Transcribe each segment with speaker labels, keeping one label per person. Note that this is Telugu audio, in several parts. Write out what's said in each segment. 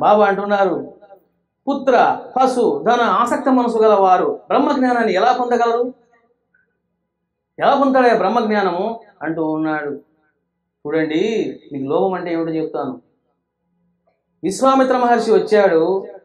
Speaker 1: బాబా అంటున్నారు పుత్ర పశు ధన ఆసక్త మనసు గల వారు బ్రహ్మజ్ఞానాన్ని ఎలా పొందగలరు ఎలా పొందుతాడే బ్రహ్మజ్ఞానము అంటూ ఉన్నాడు చూడండి మీకు లోభం అంటే ఏమిటో చెప్తాను విశ్వామిత్ర మహర్షి వచ్చాడు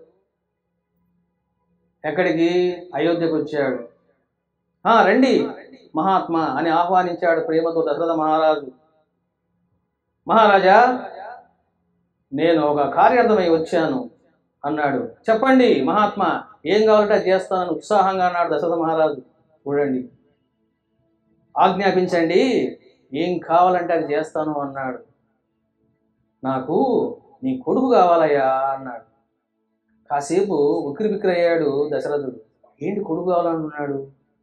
Speaker 1: ఎక్కడికి అయోధ్యకు వచ్చాడు "ఆ, రండి మహాత్మా అని ఆహ్వానించాడు ప్రేమతో దశరథ మహారాజు మహారాజా నేను ఒక కార్యార్థమై వచ్చాను అన్నాడు చెప్పండి మహాత్మా ఏం కావాలంటే అది చేస్తానని ఉత్సాహంగా అన్నాడు దశరథ మహారాజు చూడండి ఆజ్ఞాపించండి ఏం కావాలంటే అది చేస్తాను అన్నాడు నాకు నీ కొడుకు కావాలయ్యా అన్నాడు కాసేపు ఉక్కిరి బిక్కిరి అయ్యాడు దశరథుడు ఏంటి కొడుకు కావాలనుకున్నాడు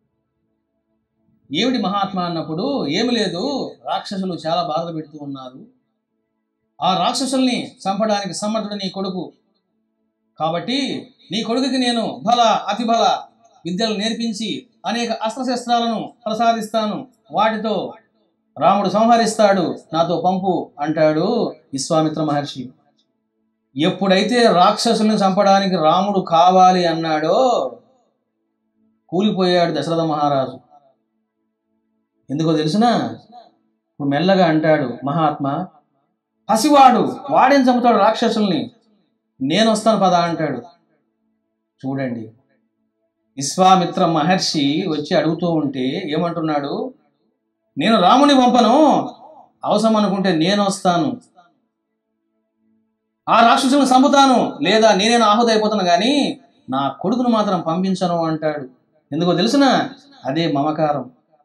Speaker 1: ఏమిటి మహాత్మా అన్నప్పుడు ఏమి లేదు రాక్షసులు చాలా బాధలు పెడుతూ ఉన్నారు ఆ రాక్షసుల్ని చంపడానికి సమర్థుడు నీ కొడుకు కాబట్టి నీ కొడుకుకి నేను బల అతి బల విద్యలు నేర్పించి అనేక అస్త్రశస్త్రాలను ప్రసాదిస్తాను వాటితో రాముడు సంహరిస్తాడు నాతో పంపు అంటాడు విశ్వామిత్ర మహర్షి ఎప్పుడైతే రాక్షసుల్ని చంపడానికి రాముడు కావాలి అన్నాడో కూలిపోయాడు దశరథ మహారాజు ఎందుకో తెలుసునా ఇప్పుడు మెల్లగా అంటాడు మహాత్మా పసివాడు వాడేం చంపుతాడు రాక్షసుల్ని నేను వస్తాను పద అంటాడు చూడండి విశ్వామిత్ర మహర్షి వచ్చి అడుగుతూ ఉంటే ఏమంటున్నాడు నేను రాముని పంపను అవసరం అనుకుంటే నేను వస్తాను ఆ రాక్షసులను చంపుతాను లేదా నేనే ఆహుతి అయిపోతాను కానీ నా కొడుకును మాత్రం పంపించను అంటాడు ఎందుకో తెలుసునా అదే మమకారం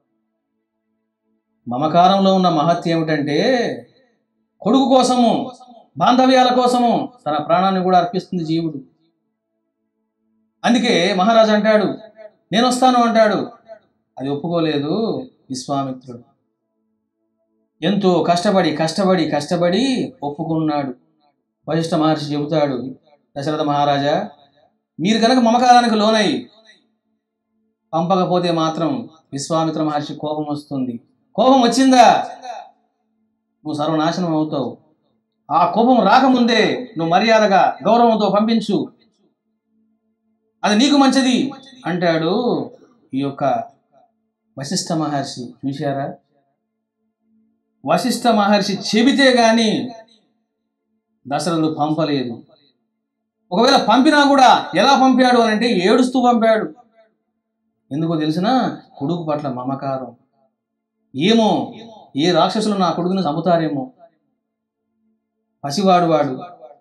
Speaker 1: మమకారంలో ఉన్న మహత్యం ఏమిటంటే కొడుకు కోసము బాంధవ్యాల కోసము తన ప్రాణాన్ని కూడా అర్పిస్తుంది జీవుడు అందుకే మహారాజు అంటాడు నేను వస్తాను అంటాడు అది ఒప్పుకోలేదు విశ్వామిత్రుడు ఎంతో కష్టపడి కష్టపడి కష్టపడి ఒప్పుకున్నాడు వశిష్ఠ మహర్షి చెబుతాడు దశరథ మహారాజా మీరు కనుక మమకారానికి లోనై పంపకపోతే మాత్రం విశ్వామిత్ర మహర్షి కోపం వస్తుంది కోపం వచ్చిందా నువ్వు సర్వనాశనం అవుతావు ఆ కోపం రాకముందే నువ్వు మర్యాదగా గౌరవంతో పంపించు అది నీకు మంచిది అంటాడు ఈ యొక్క వశిష్ఠ మహర్షి చూశారా వశిష్ఠ మహర్షి చెబితే గాని దశరథుడు పంపలేదు ఒకవేళ పంపినా కూడా ఎలా పంపాడు అని అంటే ఏడుస్తూ పంపాడు ఎందుకో తెలిసిన కొడుకు పట్ల మమకారం ఏమో ఏ రాక్షసులు నా కొడుకుని చంపుతారేమో పసివాడు వాడు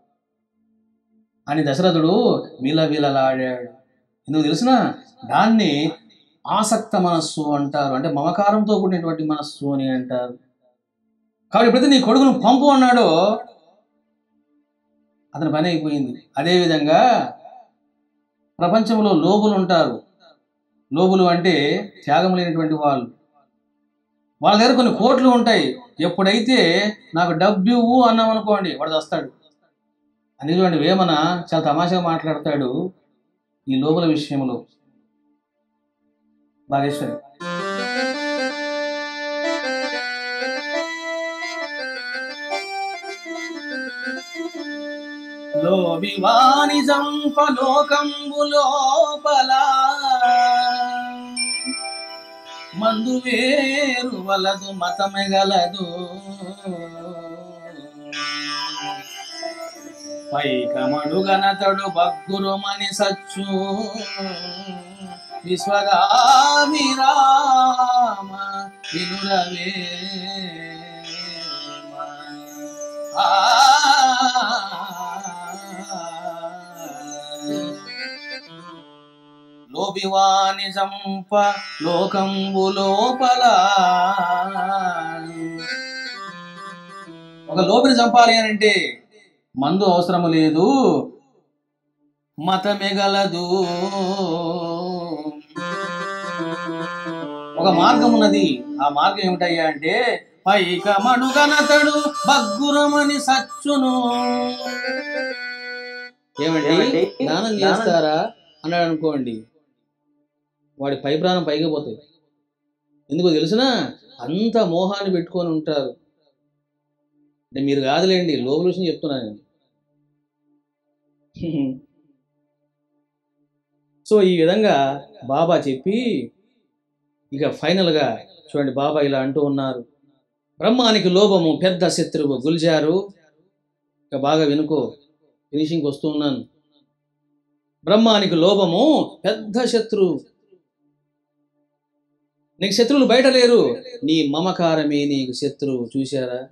Speaker 1: అని దశరథుడు విలవిలలాడాడు ఎందుకు తెలిసిన దాన్ని ఆసక్త మనస్సు అంటారు అంటే మమకారంతో కూడినటువంటి మనస్సు అని అంటారు కాబట్టి ఎప్పుడైతే నీ కొడుకును పంపు అన్నాడో అతని పని అయిపోయింది అదేవిధంగా ప్రపంచంలో లోబులు ఉంటారు లోబులు అంటే త్యాగం లేనటువంటి వాళ్ళు వాళ్ళ దగ్గర కొన్ని కోట్లు ఉంటాయి ఎప్పుడైతే నాకు డబ్బు ఇవ్వు అన్నాం అనుకోండి వాడు వస్తాడు అని చూడండి వేమన చాలా తమాషాగా మాట్లాడతాడు ఈ లోపల విషయంలో బాగేశ్వరి లోబివాని సంపలోకంబు లోపల మందు వేరు వలదు మతమెగలదు పైకమడుగనతడు బగ్గురుమని సచ్చు విశ్వగామి రామ వినురవే లోబివాని సంప లోకంబు లోపల ఒక లోపిని చంపాలి అని అంటే మందు అవసరము లేదు మతమెగలదు ఒక మార్గం ఉన్నది ఆ మార్గం ఏమిటయ్యా అంటే పైక మడుగనతడు బగ్గురమని సచ్చును ఏమండి
Speaker 2: ఏమండి?
Speaker 1: దానం చేస్తారా అన్నాడు అనుకోండి వాడి పై ప్రాణం పైకి పోతాయి ఎందుకో తెలుసునా అంత మోహాన్ని పెట్టుకొని ఉంటారు అంటే మీరు కాదులేండి లోపల విషయం చెప్తున్నాను నేను సో ఈ విధంగా బాబా చెప్పి ఇక ఫైనల్గా చూడండి బాబా ఇలా అంటూ ఉన్నారు బ్రహ్మానికి లోభము పెద్ద శత్రువు గుల్జారు ఇక బాగా వినుకో ఫినిషింగ్కి వస్తూ ఉన్నాను బ్రహ్మానికి లోభము పెద్ద శత్రువు నీకు శత్రువులు బయట లేరు నీ మమకారమే నీకు శత్రువు చూశారా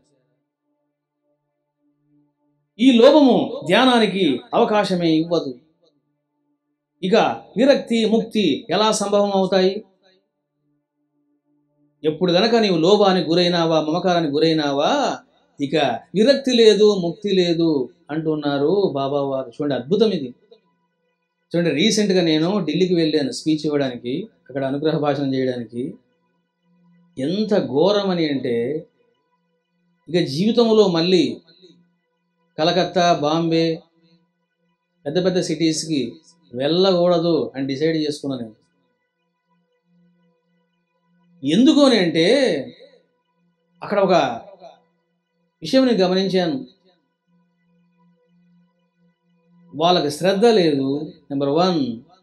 Speaker 1: ఈ లోభము ధ్యానానికి అవకాశమే ఇవ్వదు ఇక విరక్తి ముక్తి ఎలా సంభవం అవుతాయి ఎప్పుడు గనక నీవు లోభానికి గురైనావా మమకారానికి గురైనావా ఇక విరక్తి లేదు ముక్తి లేదు అంటున్నారు బాబా వారు చూడండి అద్భుతం ఇది చూడండి రీసెంట్గా నేను ఢిల్లీకి వెళ్ళాను స్పీచ్ ఇవ్వడానికి అక్కడ అనుగ్రహ భాషణం చేయడానికి ఎంత ఘోరమని అంటే ఇక జీవితంలో మళ్ళీ కలకత్తా బాంబే పెద్ద పెద్ద సిటీస్కి వెళ్ళకూడదు అని డిసైడ్ చేసుకున్నాను నేను ఎందుకు అని అంటే అక్కడ ఒక విషయం నేను గమనించాను వాళ్ళకి శ్రద్ధ లేదు నెంబర్ వన్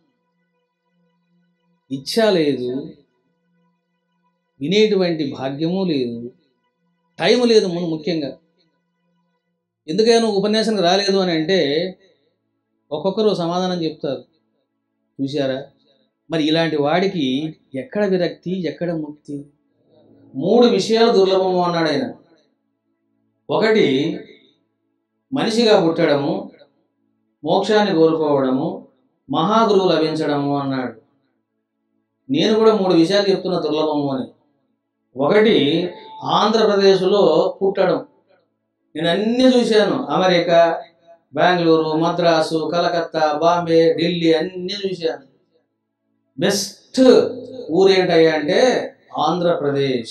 Speaker 1: ఇచ్చ లేదు వినేటువంటి భాగ్యము లేదు టైం లేదు ముందు ముఖ్యంగా ఎందుకైనా ఉపన్యాసానికి రాలేదు అని అంటే ఒక్కొక్కరు సమాధానం చెప్తారు చూశారా మరి ఇలాంటి వాడికి ఎక్కడ విరక్తి ఎక్కడ ముక్తి మూడు విషయాలు దుర్లభము అన్నాడు ఆయన ఒకటి మనిషిగా పుట్టడము మోక్షాన్ని కోరుకోవడము మహాగురువు లభించడము అన్నాడు నేను కూడా మూడు విషయాలు చెప్తున్నా దుర్లభము అని ఒకటి ఆంధ్రప్రదేశ్లో పుట్టడం నేను అన్నీ చూశాను అమెరికా బెంగళూరు మద్రాసు కలకత్తా బాంబే ఢిల్లీ అన్నీ చూశాను బెస్ట్ ఊరేంటయ్యా అంటే ఆంధ్రప్రదేశ్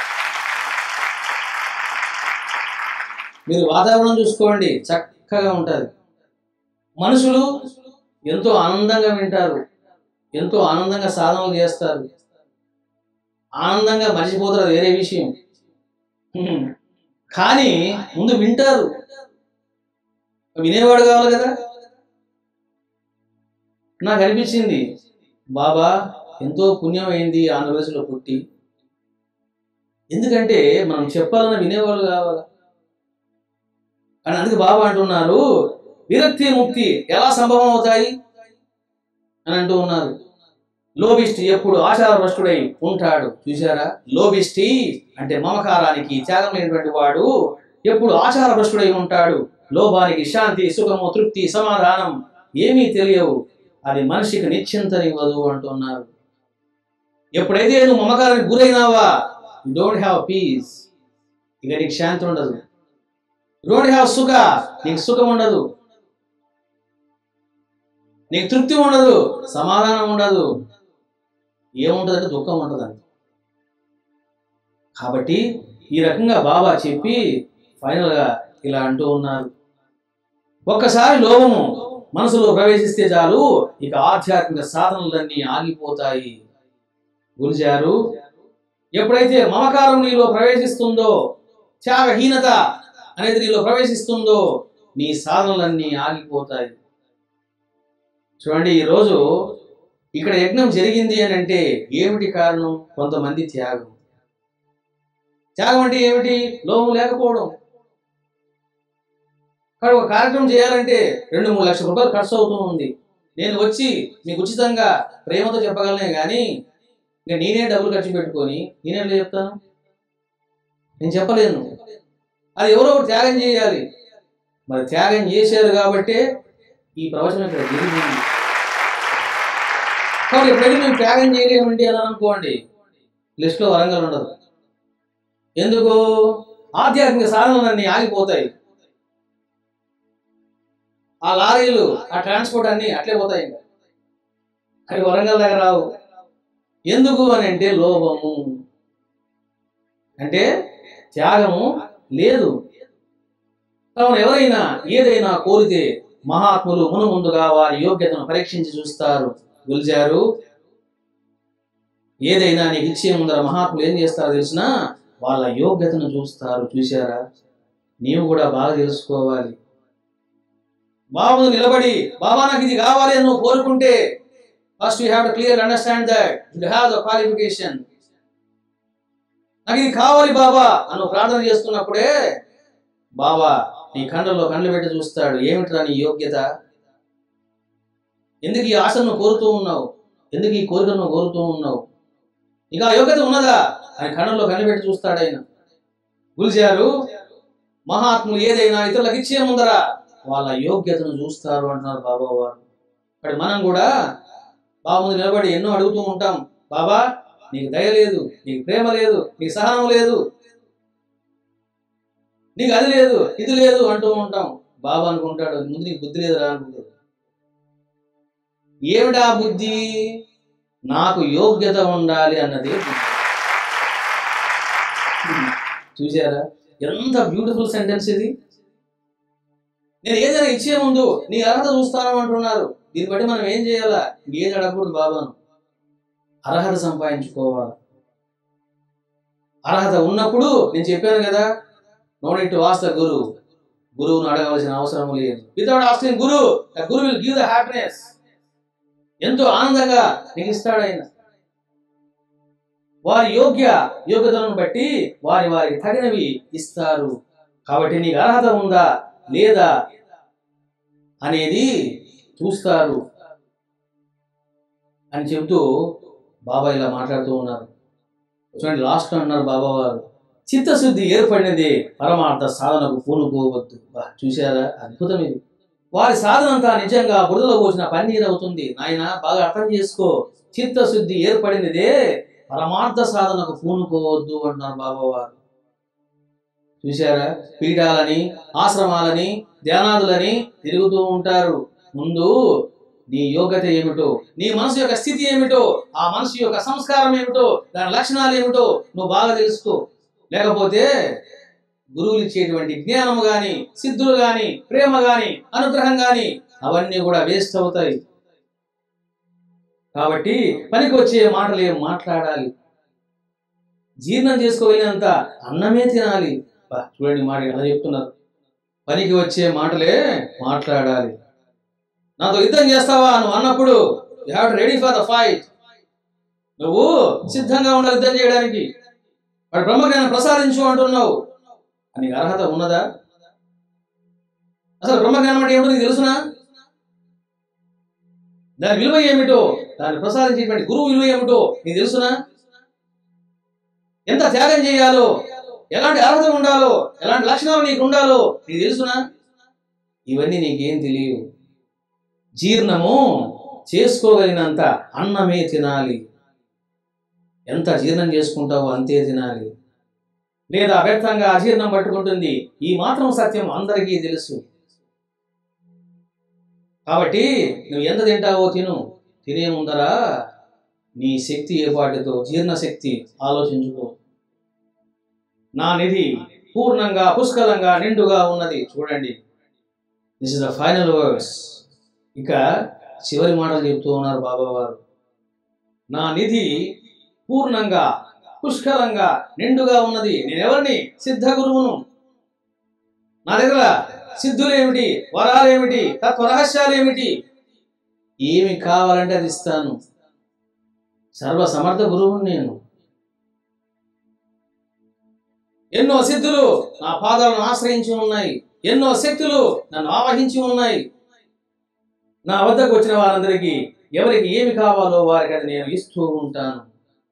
Speaker 1: మీరు వాతావరణం చూసుకోండి చక్కగా ఉంటుంది మనుషులు ఎంతో ఆనందంగా వింటారు ఎంతో ఆనందంగా సాధనలు చేస్తారు ఆనందంగా మర్చిపోతారు అది వేరే విషయం హ్మ్. కానీ ముందు వింటారు వినేవాడు కావాలి కదా నాకు అనిపించింది బాబా ఎంతో పుణ్యం అయింది ఆంధ్రప్రదేశ్లో పుట్టి ఎందుకంటే మనం చెప్పాలన్న వినేవాళ్ళు కావాలా అని అందుకే బాబా అంటున్నారు విరక్తి ముక్తి ఎలా సంభవం అవుతాయి అని అంటూ ఉన్నారు లోబిష్టి ఎప్పుడు ఆచారభ్రష్టుడై ఉంటాడు చూసారా లోబిష్టి అంటే మమకారానికి త్యాగం లేనటువంటి వాడు ఎప్పుడు ఆచారభ్రష్టుడై ఉంటాడు లోభానికి శాంతి సుఖము తృప్తి సమాధానం ఏమీ తెలియవు అది మనిషికి నిశ్చింతనివ్వదు అంటున్నారు ఎప్పుడైతే నువ్వు మమకారానికి గురైనావా యు డోంట్ హ్యావ్ పీస్ ఇక నీకు శాంతి ఉండదు డోంట్ హ్యావ్ సుఖ నీకు సుఖం ఉండదు నీకు తృప్తి ఉండదు సమాధానం ఉండదు ఏముంటుందంటే దుఃఖం ఉంటుందండి కాబట్టి ఈ రకంగా బాబా చెప్పి ఫైనల్గా ఇలా అంటూ ఉన్నారు ఒక్కసారి లోభము మనసులో ప్రవేశిస్తే చాలు ఇక ఆధ్యాత్మిక సాధనలన్నీ ఆగిపోతాయి గురిజారు ఎప్పుడైతే మమకారం నీలో ప్రవేశిస్తుందో త్యాగహీనత అనేది నీలో ప్రవేశిస్తుందో నీ సాధనలన్నీ ఆగిపోతాయి చూడండి ఈరోజు ఇక్కడ యజ్ఞం జరిగింది అని అంటే ఏమిటి కారణం కొంతమంది త్యాగం త్యాగం అంటే ఏమిటి లోభం లేకపోవడం కానీ ఒక కార్యక్రమం చేయాలంటే రెండు మూడు లక్షల రూపాయలు ఖర్చు అవుతూ ఉంది నేను వచ్చి మీకు ఉచితంగా ప్రేమతో చెప్పగలనే కానీ ఇంకా నేనే డబ్బులు ఖర్చు పెట్టుకొని నేనే చెప్తాను నేను చెప్పలేను అది ఎవరో ఒకరు త్యాగం చేయాలి మరి త్యాగం చేశారు కాబట్టి ఈ ప్రవచనం ఇక్కడ జరిగింది కాబట్టి ఎప్పుడైతే మేము త్యాగం చేయలేమండి అని అనుకోండి లిస్ట్లో వరంగల్ ఉండదు ఎందుకు ఆధ్యాత్మిక సాధనలన్నీ ఆగిపోతాయి ఆ లారీలు ఆ ట్రాన్స్పోర్ట్ అన్ని అట్లే పోతాయి ఇంకా అవి వరంగల్ దగ్గర రావు ఎందుకు అని అంటే లోభము అంటే త్యాగము లేదు కావున ఎవరైనా ఏదైనా కోరితే మహాత్ములు మును ముందుగా వారి యోగ్యతను పరీక్షించి చూస్తారు గుల్జారు ఏదైనా నీకు ఇచ్చే ముందర మహాత్ములు ఏం చేస్తారో తెలిసినా వాళ్ళ యోగ్యతను చూస్తారు చూశారా నీవు కూడా బాగా తెలుసుకోవాలి బాబా ముందు నిలబడి బాబా నాకు ఇది కావాలి అని నువ్వు కోరుకుంటే first you have to clear understand that you have the qualification నాకు ఇది కావాలి బాబా అని నువ్వు ప్రార్థన చేస్తున్నప్పుడే బాబా నీ కళ్ళల్లో కళ్ళు పెట్టి చూస్తాడు ఏమిట్రా నీ యోగ్యత ఎందుకు ఈ ఆశను నువ్వు కోరుతూ ఉన్నావు ఎందుకు ఈ కోరికను నువ్వు కోరుతూ ఉన్నావు ఇంకా ఆ యోగ్యత ఉన్నదా ఆయన కళ్ళల్లో కళ్ళు పెట్టి చూస్తాడు ఆయన గుల్జారు మహాత్ములు ఏదైనా ఇతరులకు ఇచ్చే ముందర వాళ్ళ యోగ్యతను చూస్తారు అంటున్నారు బాబా వారు ఇక్కడ మనం కూడా బాబా ముందు నిలబడి ఎన్నో అడుగుతూ ఉంటాం బాబా నీకు దయ లేదు నీకు ప్రేమ లేదు నీకు సహనం లేదు నీకు అది లేదు ఇది లేదు అంటూ ఉంటాం బాబా అనుకుంటాడు ముందు నీకు బుద్ధి లేదురా అనుకుంటాడు ఏమిటా బుద్ధి నాకు యోగ్యత ఉండాలి అన్నది బుద్ధి. చూసారా ఎంత బ్యూటిఫుల్ సెంటెన్స్ ఇది నేను ఏదైనా ఇచ్చే ముందు నీ అర్హత చూస్తాను అంటున్నారు దీన్ని బట్టి మనం ఏం చేయాలా ఏది అడగకూడదు బాబాను అర్హత సంపాదించుకోవాలి అర్హత ఉన్నప్పుడు నేను చెప్పాను కదా no need to ask the guru గురువును అడగవలసిన అవసరం లేదు without asking guru the guru will give the happiness ఎంతో ఆనందంగా నీకు ఇస్తాడు ఆయన వారి యోగ్య యోగ్యతలను బట్టి వారి వారికి తగినవి ఇస్తారు కాబట్టి నీకు అర్హత ఉందా లేదా అనేది చూస్తారు అని చెబుతూ బాబా ఇలా మాట్లాడుతూ ఉన్నారు చూడండి లాస్ట్ అన్నారు బాబా వారు చిత్తశుద్ధి ఏర్పడినది పరమార్థ సాధనకు పూనుకోవద్దు బా, చూశారా అద్భుతం ఇది వారి సాధన అంతా నిజంగా బురదలో పోసిన పన్నీరు అవుతుంది నాయన బాగా అర్థం చేసుకో చిత్తశుద్ధి ఏర్పడినదే పరమార్థ సాధనకు పూనుకోవద్దు అంటున్నారు బాబా వారు చూశారా పీఠాలని ఆశ్రమాలని ధ్యానాదులని తిరుగుతూ ఉంటారు ముందు నీ యోగ్యత ఏమిటో నీ మనసు యొక్క స్థితి ఏమిటో ఆ మనసు యొక్క సంస్కారం ఏమిటో దాని లక్షణాలు ఏమిటో నువ్వు బాగా తెలుసుకో లేకపోతే గురువులు ఇచ్చేటువంటి జ్ఞానము గాని సిద్ధులు గాని ప్రేమ గాని అనుగ్రహం గాని అవన్నీ కూడా వేస్ట్ అవుతాయి కాబట్టి పనికి వచ్చే మాటలు ఏం మాట్లాడాలి జీర్ణం చేసుకోగలిగినంత అన్నమే తినాలి బా, చూడండి మాట ఎలా చెప్తున్నారు పనికి వచ్చే మాటలే మాట్లాడాలి నాతో యుద్ధం చేస్తావా నువ్వు అన్నప్పుడు you have ready for the fight నువ్వు సిద్ధంగా ఉండాలి యుద్ధం చేయడానికి వాడు బ్రహ్మజ్ఞానం ప్రసాదించు అంటున్నావు నీకు అర్హత ఉన్నదా అసలు బ్రహ్మజ్ఞానం అంటే ఏమిటో నీకు తెలుసునా దాని విలువ ఏమిటో దాన్ని ప్రసాదించేటువంటి గురువు విలువ ఏమిటో నీకు తెలుసునా ఎంత త్యాగం చేయాలో ఎలాంటి అర్హత ఉండాలో ఎలాంటి లక్షణాలు నీకు ఉండాలో నీకు తెలుసునా ఇవన్నీ నీకేం తెలియవు జీర్ణము చేసుకోగలిగినంత అన్నమే తినాలి ఎంత జీర్ణం చేసుకుంటావో అంతే తినాలి లేదా వ్యర్థంగా అజీర్ణం పట్టుకుంటుంది ఈ మాత్రం సత్యం అందరికీ తెలుసు కాబట్టి నువ్వు ఎంత తింటావో తిను తినే ముందర నీ శక్తి ఏర్పాటుతో జీర్ణ శక్తి ఆలోచించుకో నా నిధి పూర్ణంగా పుష్కలంగా నిండుగా ఉన్నది చూడండి this is the final words ఇక చివరి మాటలు చెప్తూ ఉన్నారు బాబా వారు నా నిధి పూర్ణంగా పుష్కలంగా నిండుగా ఉన్నది నేను ఎవరిని సిద్ధ గురువును నా దగ్గర సిద్ధులేమిటి వరాలేమిటి తత్వ రహస్యాలేమిటి ఏమి కావాలంటే అది ఇస్తాను సర్వ సమర్థ గురువుని నేను ఎన్నో సిద్ధులు నా పాదాలను ఆశ్రయించి ఉన్నాయి ఎన్నో శక్తులు నన్ను ఆవహించి ఉన్నాయి నా వద్దకు వచ్చిన వారందరికీ ఎవరికి ఏమి కావాలో వారికి అది నేను ఇస్తూ ఉంటాను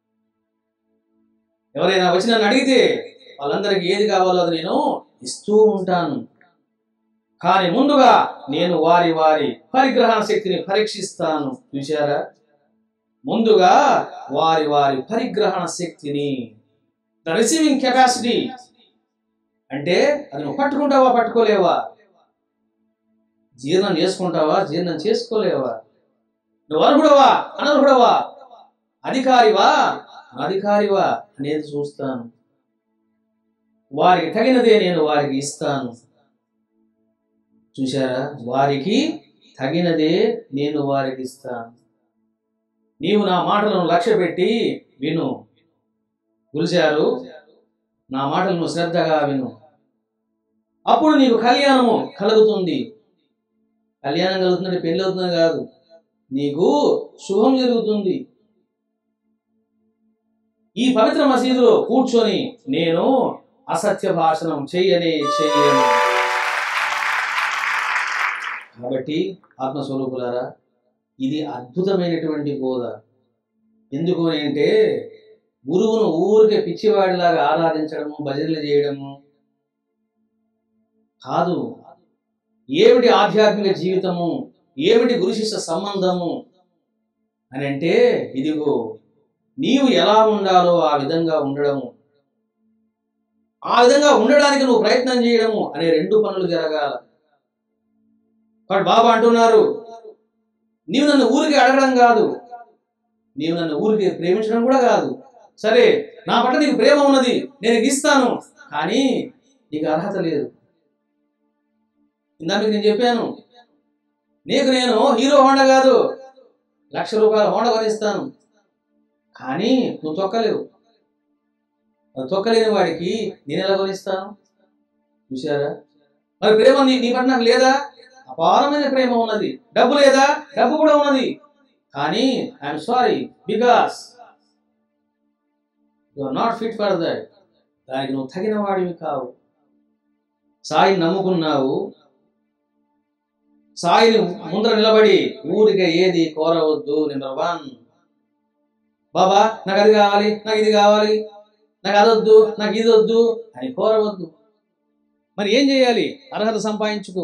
Speaker 1: ఎవరైనా వచ్చి నన్ను అడిగితే వాళ్ళందరికీ ఏది కావాలో అది నేను ఇస్తూ ఉంటాను కానీ ముందుగా నేను వారి వారి పరిగ్రహణ శక్తిని పరీక్షిస్తాను చూశారా ముందుగా వారి వారి పరిగ్రహణ శక్తిని ద రిసీవింగ్ కెపాసిటీ అంటే అది నువ్వు పట్టుకుంటావా పట్టుకోలేవా జీర్ణం చేసుకుంటావా జీర్ణం చేసుకోలేవా నువ్వు అర్హుడవా అనర్హుడవా అధికారివా అధికారివా అనేది చూస్తాను వారికి తగినదే నేను వారికి ఇస్తాను చూశారా వారికి తగినదే నేను వారికి ఇస్తాను నీవు నా మాటలను లక్ష్య పెట్టి విను గురిచారు నా మాటలను శ్రద్ధగా విను అప్పుడు నీకు కళ్యాణము కలుగుతుంది కళ్యాణం కలుగుతుందంటే పెళ్లి అవుతుందని కాదు నీకు శుభం జరుగుతుంది ఈ పవిత్ర మసీదులో కూర్చొని నేను అసత్య భాషణం చెయ్యనే చెయ్యను కాబట్టి ఆత్మస్వరూపులారా ఇది అద్భుతమైనటువంటి బోధ ఎందుకు అని అంటే గురువును ఊరికే పిచ్చివాడిలాగా ఆరాధించడము భజనలు చేయడము కాదు ఏమిటి ఆధ్యాత్మిక జీవితము ఏమిటి గురు శిష్య సంబంధము అని అంటే ఇదిగో నీవు ఎలా ఉండాలో ఆ విధంగా ఉండడము ఆ విధంగా ఉండడానికి నువ్వు ప్రయత్నం చేయడము అనే రెండు పనులు జరగాల కాబట్టి బాబా అంటున్నారు నీవు నన్ను ఊరికి అడగడం కాదు నీవు నన్ను ఊరికి ప్రేమించడం కూడా కాదు సరే నా పట్ల నీకు ప్రేమ ఉన్నది నేను ఇది ఇస్తాను కానీ నీకు అర్హత లేదు ఇందాక నేను చెప్పాను నీకు నేను హీరో హోండా కాదు లక్ష రూపాయల హోండా కొనిస్తాను కానీ నువ్వు తొక్కలేవు మరి తొక్కలేని వాడికి నేను ఎలా కొనిస్తాను చూసారా మరి ప్రేమ నీ నీ పట్ల నాకు లేదా అపారమైన ప్రేమ ఉన్నది డబ్బు లేదా డబ్బు కూడా ఉన్నది కానీ I'm sorry because you are not fit for that దానికి నువ్వు తగిన వాడివి కావు సాయిని నమ్ముకున్నావు సాయిని ముందర నిలబడి ఊరికే ఏది కోరవద్దు నెంబర్ వన్ బాబా నాకు అది కావాలి నాకు ఇది కావాలి నాకు అదొద్దు నాకు ఇది వద్దు అని కోరవద్దు మరి ఏం చేయాలి అర్హత సంపాదించుకో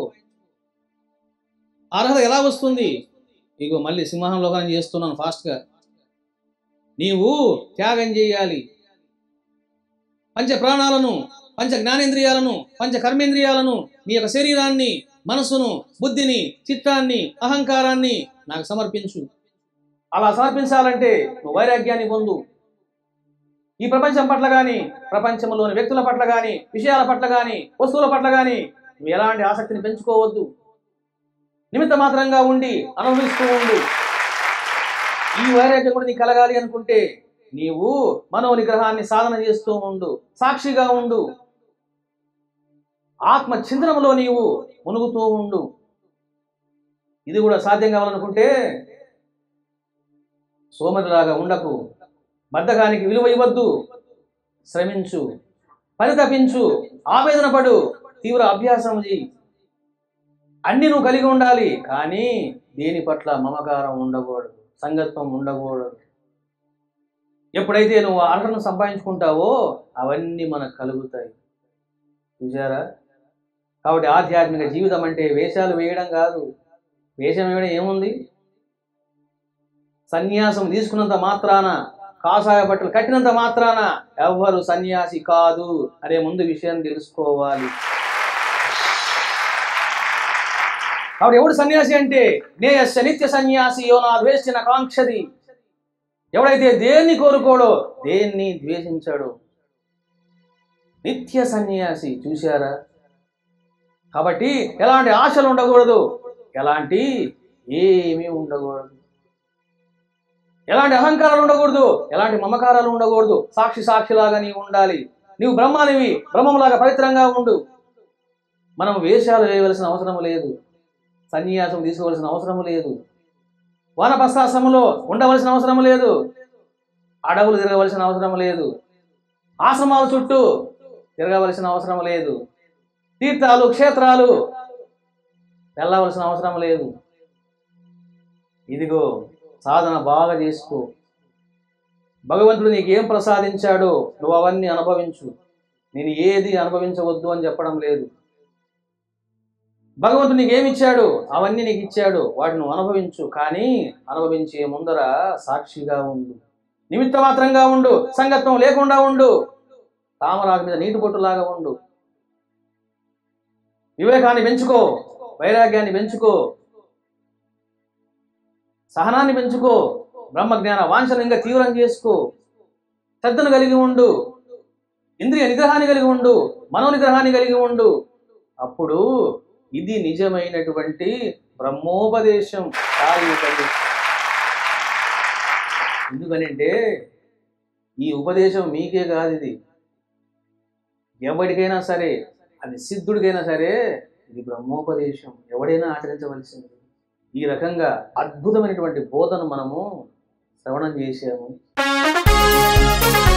Speaker 1: అర్హత ఎలా వస్తుంది ఇగో మళ్ళీ సింహాసం లోకాన్ని చేస్తున్నాను ఫాస్ట్గా నీవు త్యాగం చేయాలి పంచ ప్రాణాలను పంచ జ్ఞానేంద్రియాలను పంచ కర్మేంద్రియాలను నీ యొక్క శరీరాన్ని మనసును బుద్ధిని చిత్తాన్ని అహంకారాన్ని నాకు సమర్పించు అలా సమర్పించాలంటే నువ్వు వైరాగ్యాన్ని పొందు ఈ ప్రపంచం పట్ల కానీ ప్రపంచంలోని వ్యక్తుల పట్ల కానీ విషయాల పట్ల కానీ వస్తువుల పట్ల కానీ నువ్వు ఎలాంటి ఆసక్తిని పెంచుకోవద్దు నిమిత్త మాత్రంగా ఉండి అనుభవిస్తూ ఉండు ఈ వైరాగ్యం కూడా నీకు కలగాలి అనుకుంటే నీవు మనో నిగ్రహాన్ని సాధన చేస్తూ ఉండు సాక్షిగా ఉండు ఆత్మ చింతనములో నీవు మునుగుతూ ఉండు ఇది కూడా సాధ్యం కావాలనుకుంటే సోమరిలాగా ఉండకు బద్ధకానికి విలువ ఇవ్వద్దు శ్రమించు పరితపించు ఆవేదన పడు తీవ్ర అభ్యాసం చేయి అన్ని నువ్వు కలిగి ఉండాలి కానీ దేని పట్ల మమకారం ఉండకూడదు సంగత్వం ఉండకూడదు ఎప్పుడైతే నువ్వు అర్హతను సంపాదించుకుంటావో అవన్నీ మనకు కలుగుతాయి చూసారా కాబట్టి ఆధ్యాత్మిక జీవితం అంటే వేషాలు వేయడం కాదు వేషం వేయడం ఏముంది సన్యాసం తీసుకున్నంత మాత్రాన కాషాయ బట్టలు కట్టినంత మాత్రాన ఎవ్వరు సన్యాసి కాదు అనే ముందు విషయం తెలుసుకోవాలి కాబట్టి ఎవడు సన్యాసి అంటే నేయస్య నిత్య సన్యాసి యోనా ద్వేషిన కాంక్షది ఎవడైతే దేన్ని కోరుకోడో దేన్ని ద్వేషించాడో నిత్య సన్యాసి చూశారా కాబట్టి ఎలాంటి ఆశలు ఉండకూడదు ఎలాంటి ఏమీ ఉండకూడదు ఎలాంటి అహంకారాలు ఉండకూడదు ఎలాంటి మమకారాలు ఉండకూడదు సాక్షి సాక్షిలాగా నీవు ఉండాలి నీవు బ్రహ్మానివి బ్రహ్మంలాగా పవిత్రంగా ఉండు మనం వేషాలు వేయవలసిన అవసరం లేదు సన్యాసం తీసుకోవలసిన అవసరం లేదు వానప్రస్థాశ్రమంలో ఉండవలసిన అవసరం లేదు అడవులు తిరగవలసిన అవసరం లేదు ఆశ్రమాల చుట్టూ తిరగవలసిన అవసరం లేదు తీర్థాలు క్షేత్రాలు వెళ్ళవలసిన అవసరం లేదు ఇదిగో సాధన బాగా చేసుకో భగవంతుడు నీకు ఏం ప్రసాదించాడో నువ్వు అవన్నీ అనుభవించు నేను ఏది అనుభవించవద్దు అని చెప్పడం లేదు భగవంతుడు నీకు ఏమి ఇచ్చాడు అవన్నీ నీకు ఇచ్చాడు వాటిని నువ్వు అనుభవించు కానీ అనుభవించే ముందర సాక్షిగా ఉండు నిమిత్త మాత్రంగా ఉండు సంగత్వం లేకుండా ఉండు తామరాకు మీద నీటి పొట్టులాగా ఉండు వివేకాన్ని పెంచుకో వైరాగ్యాన్ని పెంచుకో సహనాన్ని పెంచుకో బ్రహ్మజ్ఞాన వాంఛను ఇంకా తీవ్రం చేసుకో శ్రద్ధను కలిగి ఉండు ఇంద్రియ నిగ్రహాన్ని కలిగి ఉండు మనో నిగ్రహాన్ని కలిగి ఉండు అప్పుడు ఇది నిజమైనటువంటి బ్రహ్మోపదేశం సాయి ఉపదేశం ఎందుకనంటే ఈ ఉపదేశం మీకే కాదు ఇది ఎవరికైనా సరే అది సిద్ధుడికైనా సరే ఇది బ్రహ్మోపదేశం ఎవడైనా ఆచరించవలసింది ఈ రకంగా అద్భుతమైనటువంటి బోధను మనము శ్రవణం చేసాము